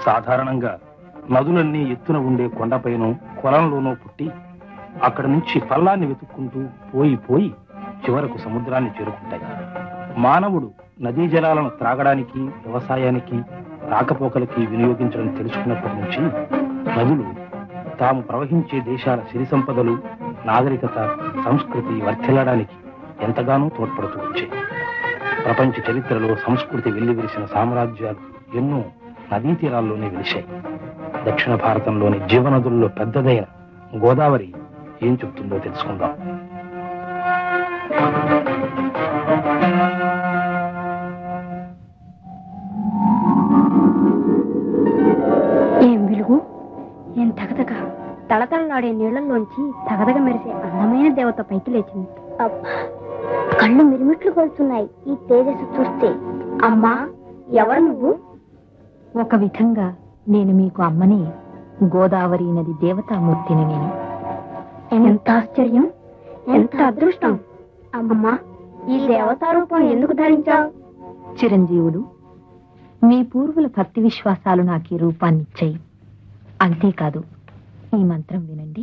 సాధారణంగా నదులన్నీ ఎత్తున ఉండే కొండపైనో కొలంలోనో పుట్టి అక్కడి నుంచి పల్లాన్ని వెతుక్కుంటూ పోయి పోయి చివరకు సముద్రాన్ని చేరుకుంటాయి మానవుడు నదీ జలాలను త్రాగడానికి వ్యవసాయానికి రాకపోకలకి వినియోగించడం తెలుసుకున్నప్పటి నుంచి నదులు తాము ప్రవహించే దేశాల సిరి సంపదలు నాగరికత సంస్కృతి వర్ధిల్లడానికి ఎంతగానో తోడ్పడుతూ వచ్చాయి ప్రపంచ చరిత్రలో సంస్కృతి వెల్లివిరిసిన సామ్రాజ్యాలు ఎన్నో నదీ తీరాల్లోనే వెలిశాయి దక్షిణ భారతంలోని జీవనదుల్లో పెద్దదైన గోదావరి ఏం చెప్తుందో తెలుసుకుందాం ఏం వెలుగు ఏం తగదగ తళతళలాడే నీళ్లలోంచి తగదగ మెరిసే అందమైన దేవత పైకి లేచింది కళ్ళు మిరిమిట్లు కొడుతున్నాయి ఈ తేజస్సు చూస్తే అమ్మా ఎవరు నువ్వు ఒక విధంగా నేను మీకు అమ్మని గోదావరి నది దేవతామూర్తిని నేను ఎంత ఆశ్చర్యం ఎంత అదృష్టం అమ్మా ఈ దేవతా రూపం ఎందుకు ధరించావు చిరంజీవులు మీ పూర్వుల భక్తి విశ్వాసాలు నాకు ఈ రూపాన్నిచ్చాయి అంతేకాదు ఈ మంత్రం వినండి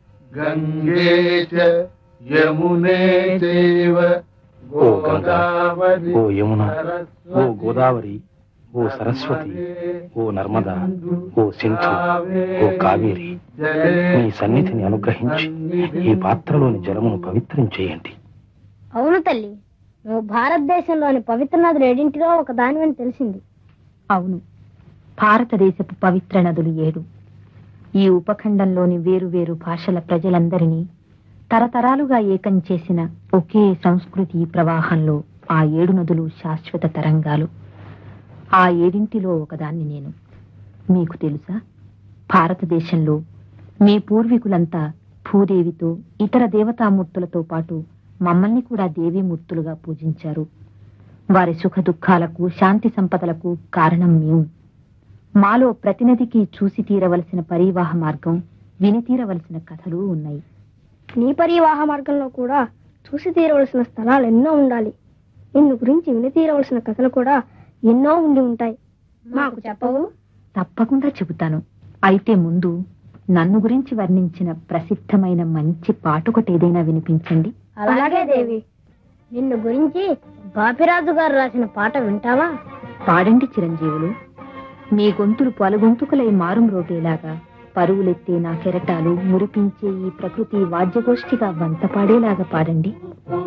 గంగే చ యమునే చైవ ఓ గంగా గోదావరి ఓ యమున ఓ సరస్వతి, గోదావరి ఓ సరస్వతి ఓ నర్మద ఓ సింధు ఓ కావేరి మీ సన్నిధిని అనుగ్రహించి ఈ పాత్రలోని జలమును పవిత్రం చేయండి అవును తల్లి నువ్వు భారతదేశంలోని పవిత్ర నదులు ఏడింటిలో ఒక దానివని తెలిసింది అవును భారతదేశపు పవిత్ర నదులు ఏడు ఈ ఉపఖండంలోని వేరు వేరు భాషల ప్రజలందరినీ తరతరాలుగా ఏకం చేసిన ఒకే సంస్కృతి ప్రవాహంలో ఆ ఏడు నదులు శాశ్వత తరంగాలు ఆ ఏడింటిలో ఒకదాన్ని నేను మీకు తెలుసా భారతదేశంలో మీ పూర్వీకులంతా భూదేవితో ఇతర దేవతామూర్తులతో పాటు మమ్మల్ని కూడా దేవీమూర్తులుగా పూజించారు వారి సుఖ దుఃఖాలకు శాంతి సంపదలకు కారణం మేము మాలో ప్రతినిధికి చూసి తీరవలసిన పరివాహ మార్గం విని తీరవలసిన కథలు ఉన్నాయి నీ పరివాహ మార్గంలో కూడా చూసి తీరవలసిన స్థలాలు ఎన్నో ఉండాలి నిన్ను గురించి విని తీరవలసిన కథలు కూడా ఎన్నో ఉండి ఉంటాయి మాకు చెప్పవు తప్పకుండా చెబుతాను అయితే ముందు నన్ను గురించి వర్ణించిన ప్రసిద్ధమైన మంచి పాటొకటి ఏదైనా వినిపించండి అలాగే దేవి నిన్ను గురించి బాపిరాజు గారు రాసిన పాట వింటావా పాడండి చిరంజీవులు మీ గొంతులు పలుగొంతుకులై మారుమ్రోగేలాగా పరువులెత్తే నా కెరటాలు మురిపించే ఈ ప్రకృతి వాద్యగోష్ఠిగా వంత పాడేలాగా పాడండి